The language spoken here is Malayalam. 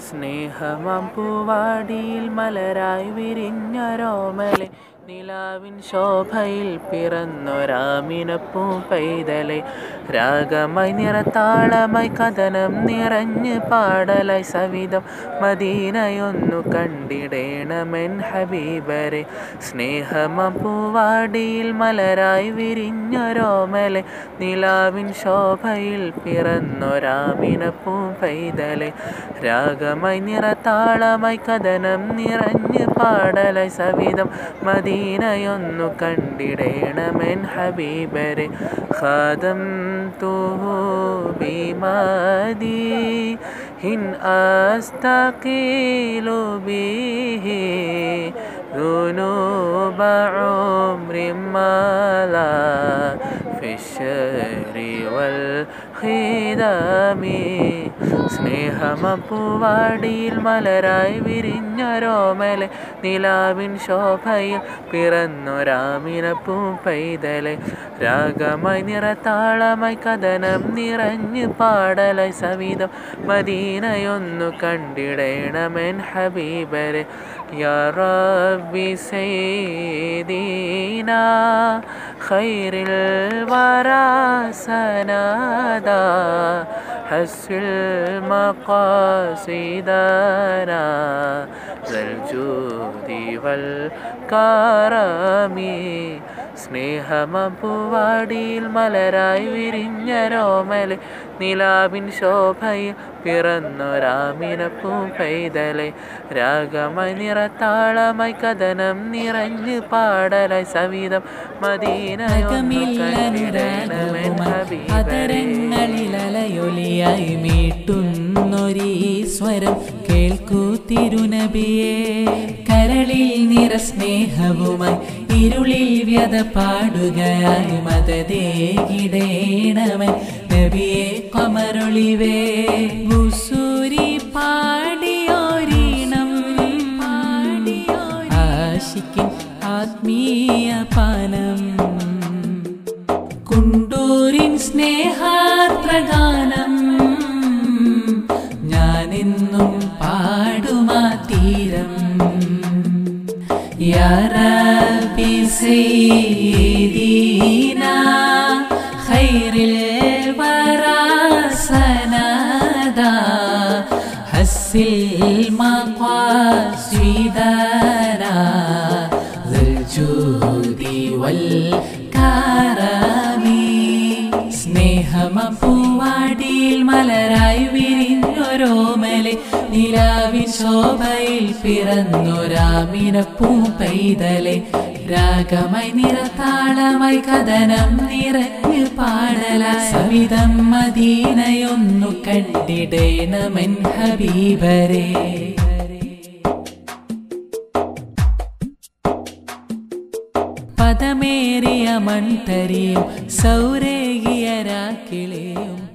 സ്നേഹമാം പൂവാടിയിൽ മലരായി വിരിഞ്ഞൊരോമലെ നിലാവിൻ ശോഭയിൽ പിറന്നൊരാമിനപ്പൂ പൈതലെ രാഗമായി നിറത്താളമായി കഥനം നിറഞ്ഞ് പാടലായി സവിധം മദീനയൊന്നു കണ്ടിടേണമെൻ ഹബീബരെ സ്നേഹമാം പൂവാടിയിൽ മലരായി വിരിഞ്ഞൊരോമലെ നിലാവിൻ ശോഭയിൽ പിറന്നൊരാമിനപ്പൂ പൈതലെ രാഗമായി നിറത്താളമായി കഥനം നിറഞ്ഞ് പാടലായി സവിധം മദീനയൊന്നു കണ്ടിടേണമെൻ ഹബീബരെ ഖാദം തുഹു ബിമാദി ഹിൻ അസ്തഖീലു ബിഹി ذنوب عمر مالا في الشر والخدام സ്നേഹമപ്പൂവാടിയിൽ മലരായി വിരിഞ്ഞൊരോമലെ നിലാവിൻ ശോഭയിൽ പിറന്നൊരാമിനപ്പൂ പൈതലെ രാഗമായി നിറത്താളമായി കഥനം നിറഞ്ഞ് പാടലായി സവിധം മദീനയൊന്നു കണ്ടിടേണമെൻ ഹബീബരെ യാ റബ്ബി സയ്യിദീന ഖൈറിൽ വരാ സനാദാ حسن مقاصدنا ذا الجود والكرم സ്നേഹമപ്പൂവാടിയിൽ മലരായി വിരിഞ്ഞ രോമലെ നിലാവിൻ ശോഭയിൽ പിറന്നൊരാമിനപ്പൂ പൈതലെ രാഗമായി നിറത്താളമായി കഥനം നിറഞ്ഞ് പാടലായി സവിധം അതരങ്ങളിലലയൊലിയായി മീട്ടുന്നൊരീ സ്വരം കേൾക്കൂ തിരുനബിയെ കരളിൽ നിറസ്നേഹവുമായി ഇരുളിൽ വ്യത പാടുകയായി മതദേകിടേണമൻ നബിയെ കമരൊളിവേ ഉസൂരി പാടിയോരീണം ആശിക്കിൻ ആത്മീയ പാനം കുണ്ടൂരിൻ സ്നേഹാർദ്രഗാനം ഞാനെന്നും പാടുമാ തീരം യാറബി സയ്യിദീന ഖൈറിൽ വരാസനദാ ഹസ്സിൽ മഖാസിദനാ ذل الجود والكرم സ്നേഹമപ്പൂവാടിയിൽ മലരായി വിരിഞ്ഞൊരോമലെ നിലാവിൻ ശോഭയിൽ പിറന്നൊരാമിനപ്പൂ പൈതലെ രാഗമായി നിറത്താളമായി കഥനം നിറഞ്ഞ് പാടല സവിധം മദീനയൊന്നു കണ്ടിടേണമെൻ ഹബീബരേ പദമേറിയ മൺതരിയും സൗരേകിയ രാക്കിളിയും